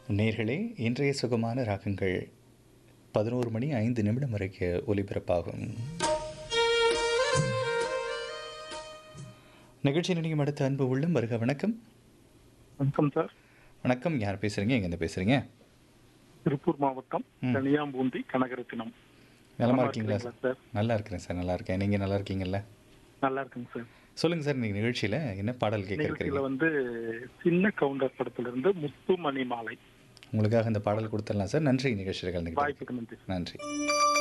நேர்களே இன்றைய சுகமான ராகங்கள் பதினோரு மணி ஐந்து நிமிடம் வரைக்கும் ஒலிபரப்பாகும் நிகழ்ச்சி நினைக்கும் அடுத்த அன்பு உள்ளம் வருக வணக்கம் வணக்கம் சார் வணக்கம் யார் பேசுறீங்க எங்கேருந்து பேசுறீங்க திருப்பூர் மாவட்டம் ம். கனியாம்பூந்தி கனகரத்தினம் நலமா இருக்கீங்களா இருக்கீங்களா சார் நல்லா இருக்கிறேன் சார் நல்லா இருக்கேன் நீங்க நல்லா இருக்கீங்கல்ல நல்லா இருக்குங்க சார் சொல்லுங்க சார் நீங்க நிகழ்ச்சியில என்ன பாடல் கேட்க நிகழ்ச்சியில இருக்கிறீங்க வந்து சின்ன கவுண்டர் படத்துல இருந்து முத்து மணி மாலை உங்களுக்காக இந்த பாடல் கொடுத்துடலாம் சார் நன்றி நிகழ்ச்சியில் கலந்துக்கிட்டு வாய்ப்புக்கு நன்றி நன்றி